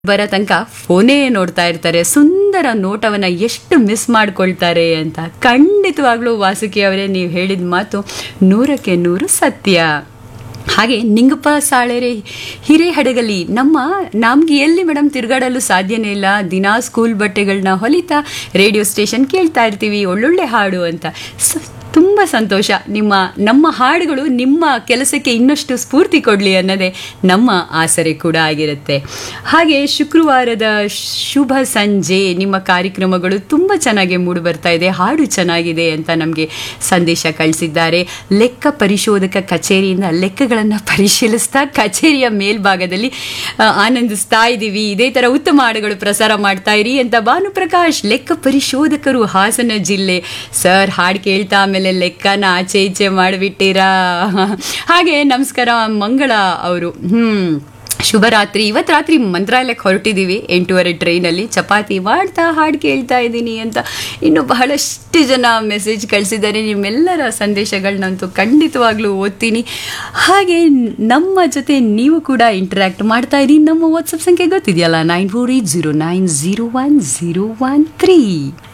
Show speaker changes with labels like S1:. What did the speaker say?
S1: ಬರೋ ತನಕ ಫೋನೇ ನೋಡ್ತಾ ಇರ್ತಾರೆ ಸುಂದರ ನೋಟವನ್ನ ಎಷ್ಟು ಮಿಸ್ ಮಾಡ್ಕೊಳ್ತಾರೆ ಅಂತ ಖಂಡಿತವಾಗ್ಲೂ ವಾಸುಕಿ ಅವರೇ ನೀವು ಹೇಳಿದ ಮಾತು ನೂರಕ್ಕೆ ನೂರು ಸತ್ಯ ಹಾಗೆ ನಿಂಗಪ್ಪ ಸಾಳೆರೆ ಹಿರೇಹಡಗಲಿ ನಮ್ಮ ನಮ್ಗೆ ಎಲ್ಲಿ ಮೇಡಮ್ ತಿರುಗಾಡಲು ಸಾಧ್ಯನೇ ಇಲ್ಲ ದಿನಾ ಸ್ಕೂಲ್ ಬಟ್ಟೆಗಳನ್ನ ಹೊಲಿತಾ ರೇಡಿಯೋ ಸ್ಟೇಷನ್ ಕೇಳ್ತಾ ಇರ್ತೀವಿ ಒಳ್ಳೊಳ್ಳೆ ಹಾಡು ಅಂತ ಸ- ತುಂಬ ಸಂತೋಷ ನಿಮ್ಮ ನಮ್ಮ ಹಾಡುಗಳು ನಿಮ್ಮ ಕೆಲಸಕ್ಕೆ ಇನ್ನಷ್ಟು ಸ್ಫೂರ್ತಿ ಕೊಡಲಿ ಅನ್ನೋದೇ ನಮ್ಮ ಆಸರೆ ಕೂಡ ಆಗಿರುತ್ತೆ ಹಾಗೆ ಶುಕ್ರವಾರದ ಶುಭ ಸಂಜೆ ನಿಮ್ಮ ಕಾರ್ಯಕ್ರಮಗಳು ತುಂಬ ಚೆನ್ನಾಗಿ ಮೂಡಿ ಬರ್ತಾ ಇದೆ ಹಾಡು ಚೆನ್ನಾಗಿದೆ ಅಂತ ನಮಗೆ ಸಂದೇಶ ಕಳಿಸಿದ್ದಾರೆ ಲೆಕ್ಕ ಪರಿಶೋಧಕ ಕಚೇರಿಯಿಂದ ಲೆಕ್ಕಗಳನ್ನು ಪರಿಶೀಲಿಸ್ತಾ ಕಚೇರಿಯ ಮೇಲ್ಭಾಗದಲ್ಲಿ ಆ, ಆನಂದಿಸ್ತಾ ಇದ್ದೀವಿ ಇದೇ ಥರ ಉತ್ತಮ ಹಾಡುಗಳು ಪ್ರಸಾರ ಮಾಡ್ತಾ ಇರಿ ಅಂತ ಭಾನುಪ್ರಕಾಶ್ ಲೆಕ್ಕ ಪರಿಶೋಧಕರು ಹಾಸನ ಜಿಲ್ಲೆ ಸರ್ ಹಾಡು ಕೇಳ್ತಾ ಆಮೇಲೆ ಲೆಕ್ಕನ ಆಚೆ ಈಚೆ ಮಾಡಿಬಿಟ್ಟಿರಾ ಹಾಗೆ ನಮಸ್ಕಾರ ಮಂಗಳ ಅವರು ಹ್ಮ್ ಶುಭರಾತ್ರಿ ಇವತ್ತು ರಾತ್ರಿ ಮಂತ್ರಾಲಯಕ್ಕೆ ಹೊರಟಿದ್ದೀವಿ ಎಂಟೂವರೆ ಟ್ರೈನಲ್ಲಿ ಚಪಾತಿ ಮಾಡ್ತಾ ಹಾಡು ಕೇಳ್ತಾ ಇದ್ದೀನಿ ಅಂತ ಇನ್ನು ಬಹಳಷ್ಟು ಜನ ಮೆಸೇಜ್ ಕಳಿಸಿದ್ದಾರೆ ನಿಮ್ಮೆಲ್ಲರ ಸಂದೇಶಗಳನ್ನಂತೂ ಖಂಡಿತವಾಗ್ಲೂ ಓದ್ತೀನಿ ಹಾಗೆ ನಮ್ಮ ಜೊತೆ ನೀವು ಕೂಡ ಇಂಟರಾಕ್ಟ್ ಮಾಡ್ತಾ ಇದ್ದೀನಿ ನಮ್ಮ ವಾಟ್ಸಪ್ ಸಂಖ್ಯೆ ಗೊತ್ತಿದೆಯಲ್ಲ nine four eight zero nine zero one zero one three